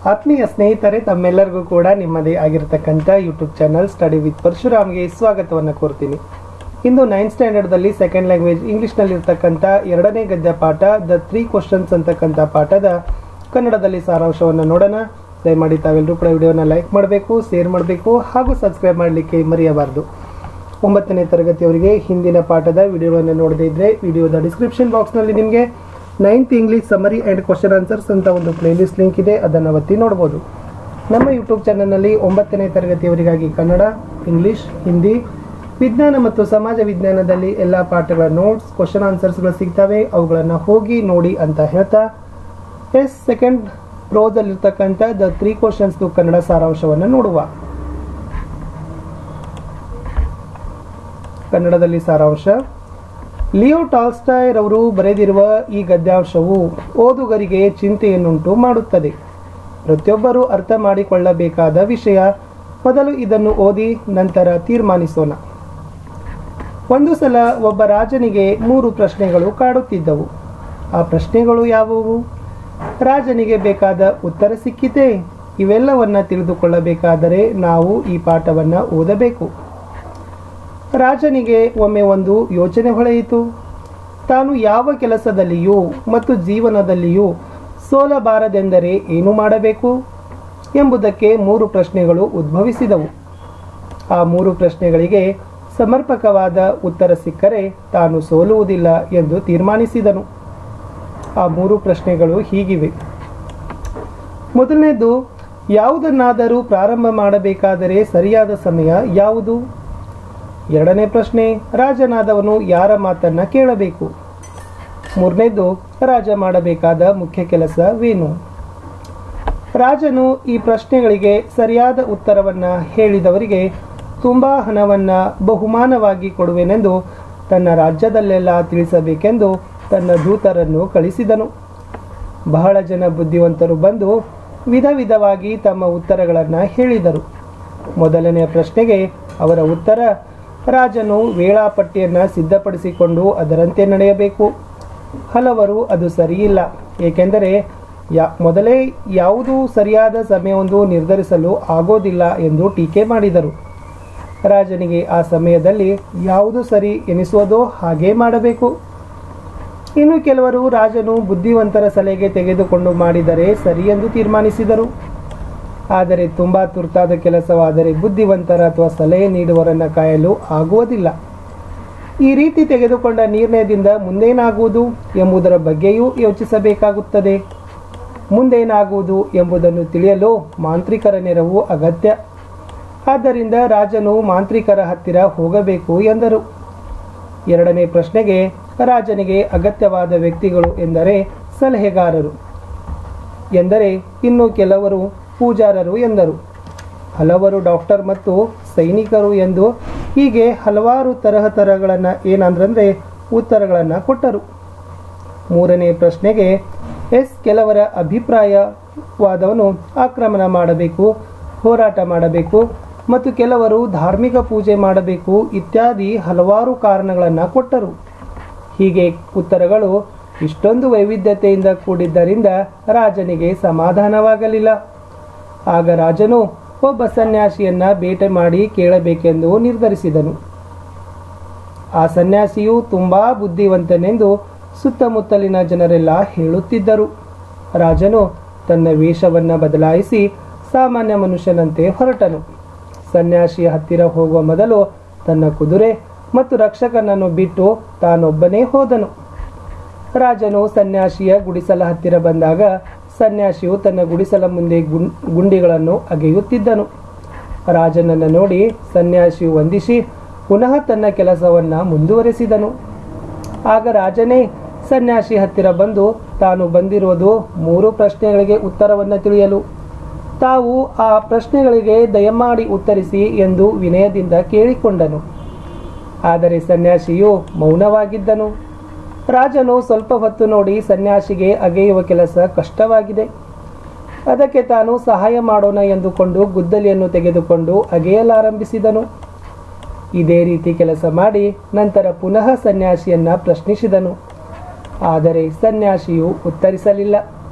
ಆತ್ಮೀಯ ಸ್ನೇಹಿತರೆ ತಮ್ಮೆಲ್ಲರಿಗೂ ಕೂಡ ನಿಮ್ಮದೇ ಆಗಿರತಕ್ಕಂಥ ಯೂಟ್ಯೂಬ್ ಚಾನಲ್ ಸ್ಟಡಿ ವಿತ್ ಪರಶುರಾಮ್ಗೆ ಸ್ವಾಗತವನ್ನು ಕೋರ್ತೀನಿ ಇಂದು ನೈನ್ತ್ ಸ್ಟ್ಯಾಂಡರ್ಡ್ದಲ್ಲಿ ಸೆಕೆಂಡ್ ಲ್ಯಾಂಗ್ವೇಜ್ ಇಂಗ್ಲೀಷ್ನಲ್ಲಿರ್ತಕ್ಕಂಥ ಎರಡನೇ ಗದ್ಯ ಪಾಠ ದ ತ್ರೀ ಕ್ವಶನ್ಸ್ ಅಂತಕ್ಕಂಥ ಪಾಠದ ಕನ್ನಡದಲ್ಲಿ ಸಾರಾಂಶವನ್ನು ನೋಡೋಣ ದಯಮಾಡಿ ತಾವೆಲ್ಲರೂ ಕೂಡ ವಿಡಿಯೋನ ಲೈಕ್ ಮಾಡಬೇಕು ಶೇರ್ ಮಾಡಬೇಕು ಹಾಗೂ ಸಬ್ಸ್ಕ್ರೈಬ್ ಮಾಡಲಿಕ್ಕೆ ಮರೆಯಬಾರದು ಒಂಬತ್ತನೇ ತರಗತಿಯವರಿಗೆ ಹಿಂದಿನ ಪಾಠದ ವಿಡಿಯೋವನ್ನು ನೋಡದೇ ಇದ್ದರೆ ವಿಡಿಯೋದ ಡಿಸ್ಕ್ರಿಪ್ಷನ್ ಬಾಕ್ಸ್ನಲ್ಲಿ ನಿಮಗೆ ninth English summary and question answers ಅಂತ ಒಂದು ಪ್ಲೇಲಿಸ್ಟ್ ಲಿಂಕ್ ಇದೆ ಅದನ್ನು ಒತ್ತಿ ನೋಡ್ಬೋದು ನಮ್ಮ ಯೂಟ್ಯೂಬ್ ಚಾನಲ್ನಲ್ಲಿ ಒಂಬತ್ತನೇ ತರಗತಿಯವರಿಗಾಗಿ ಕನ್ನಡ ಇಂಗ್ಲೀಷ್ ಹಿಂದಿ ವಿಜ್ಞಾನ ಮತ್ತು ಸಮಾಜ ವಿಜ್ಞಾನದಲ್ಲಿ ಎಲ್ಲ ಪಾಠಗಳ ನೋಟ್ಸ್ ಕ್ವಶನ್ ಆನ್ಸರ್ಸ್ಗಳು ಸಿಗ್ತವೆ ಅವುಗಳನ್ನು ಹೋಗಿ ನೋಡಿ ಅಂತ ಹೇಳ್ತಾ ಎಸ್ ಸೆಕೆಂಡ್ ಪ್ರೋದಲ್ಲಿರ್ತಕ್ಕಂಥ ದ ತ್ರೀ ಕ್ವಶನ್ಸ್ದು ಕನ್ನಡ ಸಾರಾಂಶವನ್ನು ನೋಡುವ ಕನ್ನಡದಲ್ಲಿ ಸಾರಾಂಶ ಲಿಯೋ ಟಾಲ್ಸ್ಟಾಯ್ ರವರು ಬರೆದಿರುವ ಈ ಗದ್ಯಾಂಶವು ಓದುಗರಿಗೆ ಚಿಂತೆಯನ್ನುಂಟು ಮಾಡುತ್ತದೆ ಪ್ರತಿಯೊಬ್ಬರೂ ಅರ್ಥ ಮಾಡಿಕೊಳ್ಳಬೇಕಾದ ವಿಷಯ ಮೊದಲು ಇದನ್ನು ಓದಿ ನಂತರ ತೀರ್ಮಾನಿಸೋಣ ಒಂದು ಸಲ ಒಬ್ಬ ರಾಜನಿಗೆ ಮೂರು ಪ್ರಶ್ನೆಗಳು ಕಾಡುತ್ತಿದ್ದವು ಆ ಪ್ರಶ್ನೆಗಳು ಯಾವುವು ರಾಜನಿಗೆ ಬೇಕಾದ ಉತ್ತರ ಸಿಕ್ಕಿತೆ ಇವೆಲ್ಲವನ್ನ ತಿಳಿದುಕೊಳ್ಳಬೇಕಾದರೆ ನಾವು ಈ ಪಾಠವನ್ನು ಓದಬೇಕು ರಾಜನಿಗೆ ಒಮ್ಮೆ ಒಂದು ಯೋಚನೆ ಹೊಳೆಯಿತು ತಾನು ಯಾವ ಕೆಲಸದಲ್ಲಿಯೂ ಮತ್ತು ಜೀವನದಲ್ಲಿಯೂ ಸೋಲಬಾರದೆಂದರೆ ಏನು ಮಾಡಬೇಕು ಎಂಬುದಕ್ಕೆ ಮೂರು ಪ್ರಶ್ನೆಗಳು ಉದ್ಭವಿಸಿದವು ಆ ಮೂರು ಪ್ರಶ್ನೆಗಳಿಗೆ ಸಮರ್ಪಕವಾದ ಉತ್ತರ ಸಿಕ್ಕರೆ ತಾನು ಸೋಲುವುದಿಲ್ಲ ಎಂದು ತೀರ್ಮಾನಿಸಿದನು ಆ ಮೂರು ಪ್ರಶ್ನೆಗಳು ಹೀಗಿವೆ ಮೊದಲನೇದು ಯಾವುದನ್ನಾದರೂ ಪ್ರಾರಂಭ ಮಾಡಬೇಕಾದರೆ ಸರಿಯಾದ ಸಮಯ ಯಾವುದು ಎರಡನೇ ಪ್ರಶ್ನೆ ರಾಜನಾದವನು ಯಾರ ಮಾತನ್ನ ಕೇಳಬೇಕು ಮೂರನೇದು ರಾಜ ಮಾಡಬೇಕಾದ ಮುಖ್ಯ ಕೆಲಸವೇನು ರಾಜನು ಈ ಪ್ರಶ್ನೆಗಳಿಗೆ ಸರಿಯಾದ ಉತ್ತರವನ್ನ ಹೇಳಿದವರಿಗೆ ತುಂಬಾ ಹಣವನ್ನ ಬಹುಮಾನವಾಗಿ ಕೊಡುವೆನೆಂದು ತನ್ನ ರಾಜ್ಯದಲ್ಲೆಲ್ಲ ತಿಳಿಸಬೇಕೆಂದು ತನ್ನ ದೂತರನ್ನು ಕಳಿಸಿದನು ಬಹಳ ಜನ ಬುದ್ಧಿವಂತರು ಬಂದು ವಿಧ ವಿಧವಾಗಿ ತಮ್ಮ ಉತ್ತರಗಳನ್ನು ಹೇಳಿದರು ಮೊದಲನೆಯ ಪ್ರಶ್ನೆಗೆ ಅವರ ಉತ್ತರ ರಾಜನು ವೇಳಾಪಟ್ಟಿಯನ್ನು ಸಿದ್ಧಪಡಿಸಿಕೊಂಡು ಅದರಂತೆ ನಡೆಯಬೇಕು ಹಲವರು ಅದು ಸರಿಯಿಲ್ಲ ಏಕೆಂದರೆ ಯಾ ಮೊದಲೇ ಯಾವುದೂ ಸರಿಯಾದ ಸಮಯವೊಂದು ನಿರ್ಧರಿಸಲು ಆಗೋದಿಲ್ಲ ಎಂದು ಟೀಕೆ ಮಾಡಿದರು ರಾಜನಿಗೆ ಆ ಸಮಯದಲ್ಲಿ ಯಾವುದು ಸರಿ ಎನಿಸುವುದೋ ಹಾಗೇ ಮಾಡಬೇಕು ಇನ್ನು ಕೆಲವರು ರಾಜನು ಬುದ್ಧಿವಂತರ ಸಲಹೆಗೆ ತೆಗೆದುಕೊಂಡು ಮಾಡಿದರೆ ಸರಿ ಎಂದು ತೀರ್ಮಾನಿಸಿದರು ಆದರೆ ತುಂಬಾ ತುರ್ತಾದ ಕೆಲಸವಾದರೆ ಬುದ್ಧಿವಂತರ ಅಥವಾ ಸಲಹೆ ನೀಡುವವರನ್ನ ಕಾಯಲು ಆಗುವುದಿಲ್ಲ ಈ ರೀತಿ ತೆಗೆದುಕೊಂಡ ನಿರ್ಣಯದಿಂದ ಮುಂದೇನಾಗುವುದು ಎಂಬುದರ ಬಗ್ಗೆಯೂ ಯೋಚಿಸಬೇಕಾಗುತ್ತದೆ ಮುಂದೇನಾಗುವುದು ಎಂಬುದನ್ನು ತಿಳಿಯಲು ಮಾಂತ್ರಿಕರ ನೆರವು ಅಗತ್ಯ ಆದ್ದರಿಂದ ರಾಜನು ಮಾಂತ್ರಿಕರ ಹತ್ತಿರ ಹೋಗಬೇಕು ಎಂದರು ಎರಡನೇ ಪ್ರಶ್ನೆಗೆ ರಾಜನಿಗೆ ಅಗತ್ಯವಾದ ವ್ಯಕ್ತಿಗಳು ಎಂದರೆ ಸಲಹೆಗಾರರು ಎಂದರೆ ಇನ್ನು ಕೆಲವರು ಪೂಜಾರರು ಎಂದರು ಹಲವರು ಡಾಕ್ಟರ್ ಮತ್ತು ಸೈನಿಕರು ಎಂದು ಹೀಗೆ ಹಲವಾರು ತರಹ ತರಗಳನ್ನು ಏನಂದ್ರೆ ಉತ್ತರಗಳನ್ನು ಕೊಟ್ಟರು ಮೂರನೇ ಪ್ರಶ್ನೆಗೆ ಎಸ್ ಕೆಲವರ ಅಭಿಪ್ರಾಯವಾದವನು ಆಕ್ರಮಣ ಮಾಡಬೇಕು ಹೋರಾಟ ಮಾಡಬೇಕು ಮತ್ತು ಕೆಲವರು ಧಾರ್ಮಿಕ ಪೂಜೆ ಮಾಡಬೇಕು ಇತ್ಯಾದಿ ಹಲವಾರು ಕಾರಣಗಳನ್ನು ಕೊಟ್ಟರು ಹೀಗೆ ಉತ್ತರಗಳು ಇಷ್ಟೊಂದು ವೈವಿಧ್ಯತೆಯಿಂದ ಕೂಡಿದ್ದರಿಂದ ರಾಜನಿಗೆ ಸಮಾಧಾನವಾಗಲಿಲ್ಲ ಆಗ ರಾಜನು ಒಬ್ಬ ಸನ್ಯಾಸಿಯನ್ನ ಬೇಟೆ ಮಾಡಿ ಕೇಳಬೇಕೆಂದು ನಿರ್ಧರಿಸಿದನು ಆ ಸನ್ಯಾಸಿಯು ತುಂಬಾ ಬುದ್ಧಿವಂತನೆಂದು ಸುತ್ತಮುತ್ತಲಿನ ಜನರೆಲ್ಲ ಹೇಳುತ್ತಿದ್ದರು ರಾಜನು ತನ್ನ ವೇಷವನ್ನ ಬದಲಾಯಿಸಿ ಸಾಮಾನ್ಯ ಮನುಷ್ಯನಂತೆ ಹೊರಟನು ಸನ್ಯಾಸಿಯ ಹತ್ತಿರ ಹೋಗುವ ಮೊದಲು ತನ್ನ ಕುದುರೆ ಮತ್ತು ರಕ್ಷಕನನ್ನು ಬಿಟ್ಟು ತಾನೊಬ್ಬನೇ ಹೋದನು ರಾಜನು ಸನ್ಯಾಸಿಯ ಗುಡಿಸಲ ಹತ್ತಿರ ಬಂದಾಗ ಸನ್ಯಾಸಿಯು ತನ್ನ ಗುಡಿಸಲ ಮುಂದೆ ಗುಂ- ಗುಂಡಿಗಳನ್ನು ಅಗೆಯುತ್ತಿದ್ದನು ರಾಜನನ್ನು ನೋಡಿ ಸನ್ಯಾಸಿಯು ವಂದಿಸಿ ಪುನಃ ತನ್ನ ಕೆಲಸವನ್ನ ಮುಂದುವರೆಸಿದನು ಆಗ ರಾಜನೇ ಸನ್ಯಾಸಿ ಹತ್ತಿರ ಬಂದು ತಾನು ಬಂದಿರುವುದು ಮೂರು ಪ್ರಶ್ನೆಗಳಿಗೆ ಉತ್ತರವನ್ನು ತಿಳಿಯಲು ತಾವು ಆ ಪ್ರಶ್ನೆಗಳಿಗೆ ದಯಮಾಡಿ ಉತ್ತರಿಸಿ ಎಂದು ವಿನಯದಿಂದ ಕೇಳಿಕೊಂಡನು ಆದರೆ ಸನ್ಯಾಸಿಯು ಮೌನವಾಗಿದ್ದನು ರಾಜನು ಸ್ವಲ್ಪ ಹೊತ್ತು ನೋಡಿ ಸನ್ಯಾಸಿಗೆ ಅಗೆಯುವ ಕೆಲಸ ಕಷ್ಟವಾಗಿದೆ ಅದಕ್ಕೆ ತಾನು ಸಹಾಯ ಮಾಡೋಣ ಎಂದುಕೊಂಡು ಗುದ್ದಲಿಯನ್ನು ತೆಗೆದುಕೊಂಡು ಅಗೆಯಲಾರಂಭಿಸಿದನು ಇದೇ ರೀತಿ ಕೆಲಸ ಮಾಡಿ ನಂತರ ಪುನಃ ಸನ್ಯಾಸಿಯನ್ನ ಪ್ರಶ್ನಿಸಿದನು ಆದರೆ ಸನ್ಯಾಸಿಯು ಉತ್ತರಿಸಲಿಲ್ಲ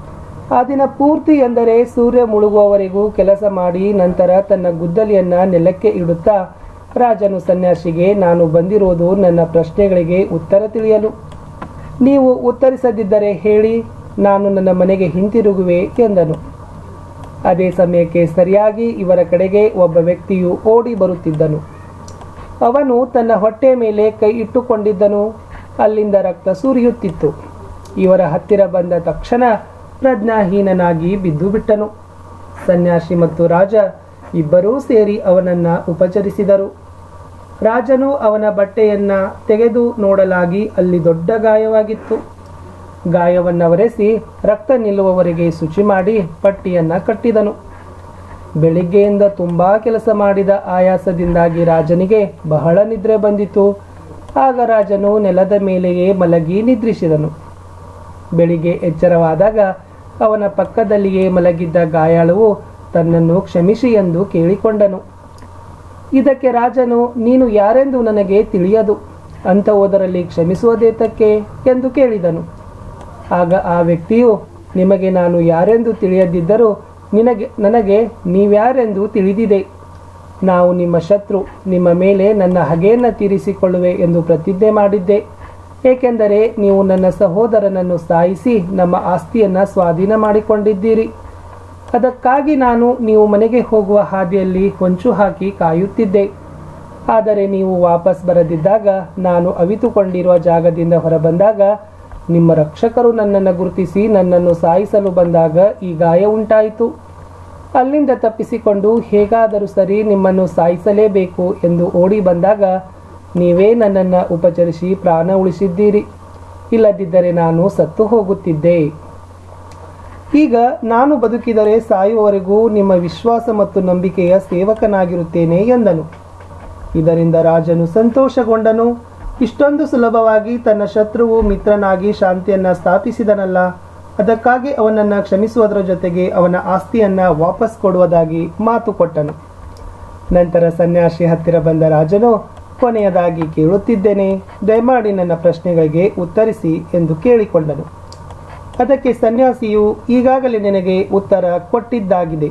ಆ ದಿನ ಪೂರ್ತಿ ಎಂದರೆ ಸೂರ್ಯ ಮುಳುಗುವವರೆಗೂ ಕೆಲಸ ಮಾಡಿ ನಂತರ ತನ್ನ ಗುದ್ದಲಿಯನ್ನ ನೆಲಕ್ಕೆ ಇಡುತ್ತಾ ರಾಜನು ಸನ್ಯಾಸಿಗೆ ನಾನು ಬಂದಿರುವುದು ನನ್ನ ಪ್ರಶ್ನೆಗಳಿಗೆ ಉತ್ತರ ತಿಳಿಯಲು ನೀವು ಉತ್ತರಿಸದಿದ್ದರೆ ಹೇಳಿ ನಾನು ನನ್ನ ಮನೆಗೆ ಹಿಂತಿರುಗುವೆ ಎಂದನು ಅದೇ ಸಮಯಕ್ಕೆ ಸರಿಯಾಗಿ ಇವರ ಕಡೆಗೆ ಒಬ್ಬ ವ್ಯಕ್ತಿಯು ಓಡಿ ಬರುತ್ತಿದ್ದನು ಅವನು ತನ್ನ ಹೊಟ್ಟೆ ಮೇಲೆ ಕೈ ಇಟ್ಟುಕೊಂಡಿದ್ದನು ಅಲ್ಲಿಂದ ರಕ್ತ ಸುರಿಯುತ್ತಿತ್ತು ಇವರ ಹತ್ತಿರ ಬಂದ ತಕ್ಷಣ ಪ್ರಜ್ಞಾಹೀನನಾಗಿ ಬಿದ್ದು ಬಿಟ್ಟನು ಸನ್ಯಾಸಿ ಮತ್ತು ರಾಜ ಇಬ್ಬರೂ ಸೇರಿ ಅವನನ್ನ ಉಪಚರಿಸಿದರು ರಾಜನು ಅವನ ಬಟ್ಟೆಯನ್ನ ತೆಗೆದು ನೋಡಲಾಗಿ ಅಲ್ಲಿ ದೊಡ್ಡ ಗಾಯವಾಗಿತ್ತು ಗಾಯವನ್ನವರೆಸಿ ರಕ್ತ ನಿಲ್ಲುವವರೆಗೆ ಶುಚಿ ಮಾಡಿ ಪಟ್ಟಿಯನ್ನ ಕಟ್ಟಿದನು ಬೆಳಿಗ್ಗೆಯಿಂದ ತುಂಬಾ ಕೆಲಸ ಮಾಡಿದ ಆಯಾಸದಿಂದಾಗಿ ರಾಜನಿಗೆ ಬಹಳ ನಿದ್ರೆ ಬಂದಿತು ಆಗ ರಾಜನು ನೆಲದ ಮೇಲೆಯೇ ಮಲಗಿ ನಿದ್ರಿಸಿದನು ಬೆಳಿಗ್ಗೆ ಎಚ್ಚರವಾದಾಗ ಅವನ ಪಕ್ಕದಲ್ಲಿಯೇ ಮಲಗಿದ್ದ ಗಾಯಾಳುವು ತನ್ನನ್ನು ಕ್ಷಮಿಸಿ ಎಂದು ಕೇಳಿಕೊಂಡನು ಇದಕ್ಕೆ ರಾಜನು ನೀನು ಯಾರೆಂದು ನನಗೆ ತಿಳಿಯದು ಅಂತ ಹೋದರಲ್ಲಿ ಕ್ಷಮಿಸುವುದೇತಕ್ಕೆ ಎಂದು ಕೇಳಿದನು ಆಗ ಆ ವ್ಯಕ್ತಿಯು ನಿಮಗೆ ನಾನು ಯಾರೆಂದು ತಿಳಿಯದಿದ್ದರೂ ನಿನಗೆ ನನಗೆ ನೀವ್ಯಾರೆಂದು ತಿಳಿದಿದೆ ನಾವು ನಿಮ್ಮ ಶತ್ರು ನಿಮ್ಮ ಮೇಲೆ ನನ್ನ ಹಗೆಯನ್ನು ತೀರಿಸಿಕೊಳ್ಳುವೆ ಎಂದು ಪ್ರತಿಜ್ಞೆ ಮಾಡಿದ್ದೆ ಏಕೆಂದರೆ ನೀವು ನನ್ನ ಸಹೋದರನನ್ನು ಸಾಯಿಸಿ ನಮ್ಮ ಆಸ್ತಿಯನ್ನು ಸ್ವಾಧೀನ ಮಾಡಿಕೊಂಡಿದ್ದೀರಿ ಅದಕ್ಕಾಗಿ ನಾನು ನೀವು ಮನೆಗೆ ಹೋಗುವ ಹಾದಿಯಲ್ಲಿ ಹೊಂಚು ಹಾಕಿ ಕಾಯುತ್ತಿದ್ದೆ ಆದರೆ ನೀವು ವಾಪಸ್ ಬರದಿದ್ದಾಗ ನಾನು ಅವಿತುಕೊಂಡಿರುವ ಜಾಗದಿಂದ ಹೊರಬಂದಾಗ ನಿಮ್ಮ ರಕ್ಷಕರು ನನ್ನನ್ನು ಗುರುತಿಸಿ ನನ್ನನ್ನು ಸಾಯಿಸಲು ಬಂದಾಗ ಈ ಗಾಯ ಉಂಟಾಯಿತು ಅಲ್ಲಿಂದ ತಪ್ಪಿಸಿಕೊಂಡು ಹೇಗಾದರೂ ಸರಿ ನಿಮ್ಮನ್ನು ಸಾಯಿಸಲೇಬೇಕು ಎಂದು ಓಡಿ ಬಂದಾಗ ನೀವೇ ನನ್ನನ್ನು ಉಪಚರಿಸಿ ಪ್ರಾಣ ಉಳಿಸಿದ್ದೀರಿ ಇಲ್ಲದಿದ್ದರೆ ನಾನು ಸತ್ತು ಹೋಗುತ್ತಿದ್ದೆ ಈಗ ನಾನು ಬದುಕಿದರೆ ಸಾಯುವವರೆಗೂ ನಿಮ್ಮ ವಿಶ್ವಾಸ ಮತ್ತು ನಂಬಿಕೆಯ ಸೇವಕನಾಗಿರುತ್ತೇನೆ ಎಂದನು ಇದರಿಂದ ರಾಜನು ಸಂತೋಷಗೊಂಡನು ಇಷ್ಟೊಂದು ಸುಲಭವಾಗಿ ತನ್ನ ಶತ್ರುವು ಮಿತ್ರನಾಗಿ ಶಾಂತಿಯನ್ನ ಸ್ಥಾಪಿಸಿದನಲ್ಲ ಅದಕ್ಕಾಗಿ ಅವನನ್ನ ಕ್ಷಮಿಸುವುದರ ಜೊತೆಗೆ ಅವನ ಆಸ್ತಿಯನ್ನ ವಾಪಸ್ ಕೊಡುವುದಾಗಿ ಮಾತು ಕೊಟ್ಟನು ನಂತರ ಸನ್ಯಾಸಿ ಹತ್ತಿರ ಬಂದ ರಾಜನು ಕೊನೆಯದಾಗಿ ಕೇಳುತ್ತಿದ್ದೇನೆ ದಯಮಾಡಿ ನನ್ನ ಪ್ರಶ್ನೆಗಳಿಗೆ ಉತ್ತರಿಸಿ ಎಂದು ಕೇಳಿಕೊಂಡನು ಅದಕ್ಕೆ ಸನ್ಯಾಸಿಯು ಈಗಾಗಲೇ ನಿನಗೆ ಉತ್ತರ ಕೊಟ್ಟಿದ್ದಾಗಿದೆ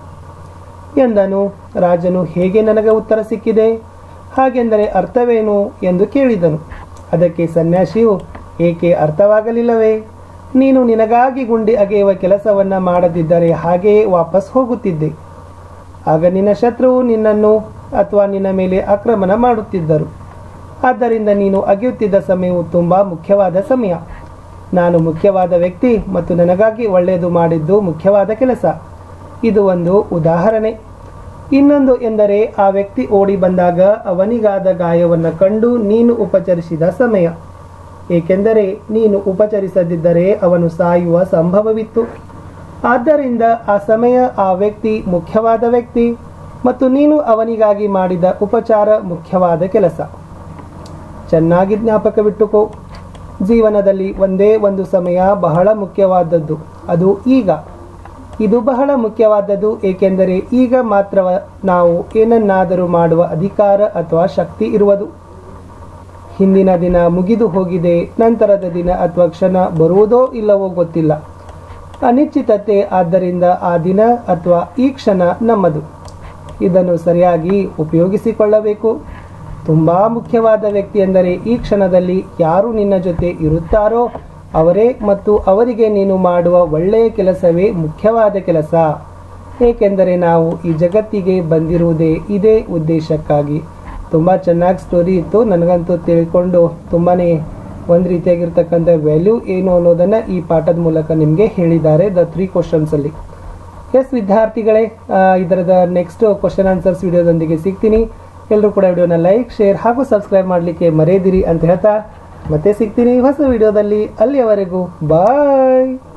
ಎಂದನು ರಾಜನು ಹೇಗೆ ನನಗೆ ಉತ್ತರ ಸಿಕ್ಕಿದೆ ಹಾಗೆಂದರೆ ಅರ್ಥವೇನು ಎಂದು ಕೇಳಿದನು ಅದಕ್ಕೆ ಸನ್ಯಾಸಿಯು ಏಕೆ ಅರ್ಥವಾಗಲಿಲ್ಲವೇ ನೀನು ನಿನಗಾಗಿ ಗುಂಡಿ ಅಗೆಯುವ ಕೆಲಸವನ್ನ ಮಾಡದಿದ್ದರೆ ಹಾಗೆಯೇ ವಾಪಸ್ ಹೋಗುತ್ತಿದ್ದೆ ಆಗ ನಿನ್ನ ಶತ್ರುವು ನಿನ್ನನ್ನು ಅಥವಾ ನಿನ್ನ ಮೇಲೆ ಆಕ್ರಮಣ ಮಾಡುತ್ತಿದ್ದರು ಆದ್ದರಿಂದ ನೀನು ಅಗೆಯುತ್ತಿದ್ದ ಸಮಯವು ತುಂಬಾ ಮುಖ್ಯವಾದ ಸಮಯ ನಾನು ಮುಖ್ಯವಾದ ವ್ಯಕ್ತಿ ಮತ್ತು ನನಗಾಗಿ ಒಳ್ಳೆಯದು ಮಾಡಿದ್ದು ಮುಖ್ಯವಾದ ಕೆಲಸ ಇದು ಒಂದು ಉದಾಹರಣೆ ಇನ್ನೊಂದು ಎಂದರೆ ಆ ವ್ಯಕ್ತಿ ಓಡಿ ಬಂದಾಗ ಅವನಿಗಾದ ಗಾಯವನ್ನು ಕಂಡು ನೀನು ಉಪಚರಿಸಿದ ಸಮಯ ಏಕೆಂದರೆ ನೀನು ಉಪಚರಿಸದಿದ್ದರೆ ಅವನು ಸಾಯುವ ಸಂಭವವಿತ್ತು ಆದ್ದರಿಂದ ಆ ಸಮಯ ಆ ವ್ಯಕ್ತಿ ಮುಖ್ಯವಾದ ವ್ಯಕ್ತಿ ಮತ್ತು ನೀನು ಅವನಿಗಾಗಿ ಮಾಡಿದ ಉಪಚಾರ ಮುಖ್ಯವಾದ ಕೆಲಸ ಚೆನ್ನಾಗಿ ಜ್ಞಾಪಕವಿಟ್ಟುಕೋ ಜೀವನದಲ್ಲಿ ಒಂದೇ ಒಂದು ಸಮಯ ಬಹಳ ಮುಖ್ಯವಾದದ್ದು ಅದು ಈಗ ಇದು ಬಹಳ ಮುಖ್ಯವಾದದ್ದು ಏಕೆಂದರೆ ಈಗ ಮಾತ್ರ ನಾವು ಏನನ್ನಾದರೂ ಮಾಡುವ ಅಧಿಕಾರ ಅಥವಾ ಶಕ್ತಿ ಇರುವುದು ಹಿಂದಿನ ದಿನ ಮುಗಿದು ಹೋಗಿದೆ ನಂತರದ ದಿನ ಅಥವಾ ಕ್ಷಣ ಬರುವುದೋ ಇಲ್ಲವೋ ಗೊತ್ತಿಲ್ಲ ಅನಿಶ್ಚಿತತೆ ಆದ್ದರಿಂದ ಆ ದಿನ ಅಥವಾ ಈ ಕ್ಷಣ ನಮ್ಮದು ಇದನ್ನು ಸರಿಯಾಗಿ ಉಪಯೋಗಿಸಿಕೊಳ್ಳಬೇಕು ತುಂಬ ಮುಖ್ಯವಾದ ವ್ಯಕ್ತಿ ಎಂದರೆ ಈ ಕ್ಷಣದಲ್ಲಿ ಯಾರು ನಿನ್ನ ಜೊತೆ ಇರುತ್ತಾರೋ ಅವರೇ ಮತ್ತು ಅವರಿಗೆ ನೀನು ಮಾಡುವ ಒಳ್ಳೆಯ ಕೆಲಸವೇ ಮುಖ್ಯವಾದ ಕೆಲಸ ಏಕೆಂದರೆ ನಾವು ಈ ಜಗತ್ತಿಗೆ ಬಂದಿರುವುದೇ ಇದೇ ಉದ್ದೇಶಕ್ಕಾಗಿ ತುಂಬ ಚೆನ್ನಾಗಿ ಸ್ಟೋರಿ ಇತ್ತು ನನಗಂತೂ ತಿಳ್ಕೊಂಡು ತುಂಬಾ ಒಂದು ರೀತಿಯಾಗಿರ್ತಕ್ಕಂಥ ವ್ಯಾಲ್ಯೂ ಏನು ಅನ್ನೋದನ್ನು ಈ ಪಾಠದ ಮೂಲಕ ನಿಮಗೆ ಹೇಳಿದ್ದಾರೆ ದ ತ್ರೀ ಕ್ವಶನ್ಸಲ್ಲಿ ಎಸ್ ವಿದ್ಯಾರ್ಥಿಗಳೇ ಆ, ಇದರದ ನೆಕ್ಸ್ಟ್ ಕ್ವಶನ್ ಆನ್ಸರ್ಸ್ ವಿಡಿಯೋದೊಂದಿಗೆ ಸಿಗ್ತೀನಿ ಎಲ್ಲರೂ ಕೂಡ ವಿಡಿಯೋನ ಲೈಕ್ ಶೇರ್ ಹಾಗೂ ಸಬ್ಸ್ಕ್ರೈಬ್ ಮಾಡಲಿಕ್ಕೆ ಮರೆಯದಿರಿ ಅಂತ ಹೇಳ್ತಾ ಮತ್ತೆ ಸಿಗ್ತೀನಿ ಹೊಸ ವಿಡಿಯೋದಲ್ಲಿ ಅಲ್ಲಿಯವರೆಗೂ ಬಾಯ್